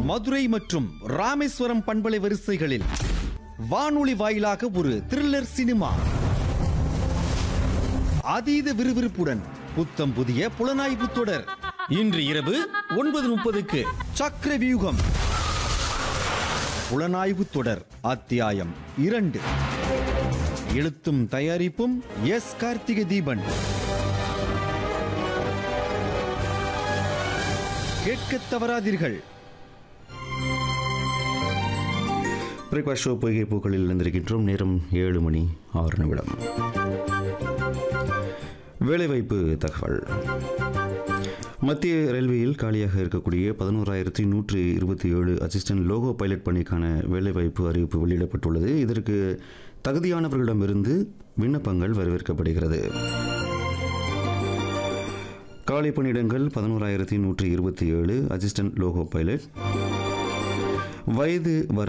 மதுரை மற்றும் ராமேஸ்வரம் பண்பலை வரிசைகளில் வானொலி வாயிலாக ஒரு த்ரில்லர் சினிமா அதீத விறுவிறுப்புடன் புத்தம் புதிய புலனாய்வு தொடர் இன்று இரவு ஒன்பது முப்பதுக்கு சக்கர வியூகம் புலனாய்வு தொடர் அத்தியாயம் இரண்டு எழுத்தும் தயாரிப்பும் எஸ் கார்த்திகை தீபன் கேட்கத் தவறாதீர்கள் பிரகாஷ் ஷோ பொய்கை பூக்களில் இருந்திருக்கின்றோம் நேரம் ஏழு மணி ஆறு நிமிடம் வேலைவாய்ப்பு தகவல் மத்திய ரயில்வேயில் காலியாக இருக்கக்கூடிய பதினோராயிரத்தி நூற்றி இருபத்தி ஏழு அசிஸ்டன்ட் லோகோ பைலட் பணிக்கான வேலைவாய்ப்பு அறிவிப்பு வெளியிடப்பட்டுள்ளது இதற்கு தகுதியானவர்களிடமிருந்து விண்ணப்பங்கள் வரவேற்கப்படுகிறது காலி பணியிடங்கள் பதினோராயிரத்தி நூற்றி இருபத்தி ஏழு அசிஸ்டன்ட் லோகோ பைலட் வயது வர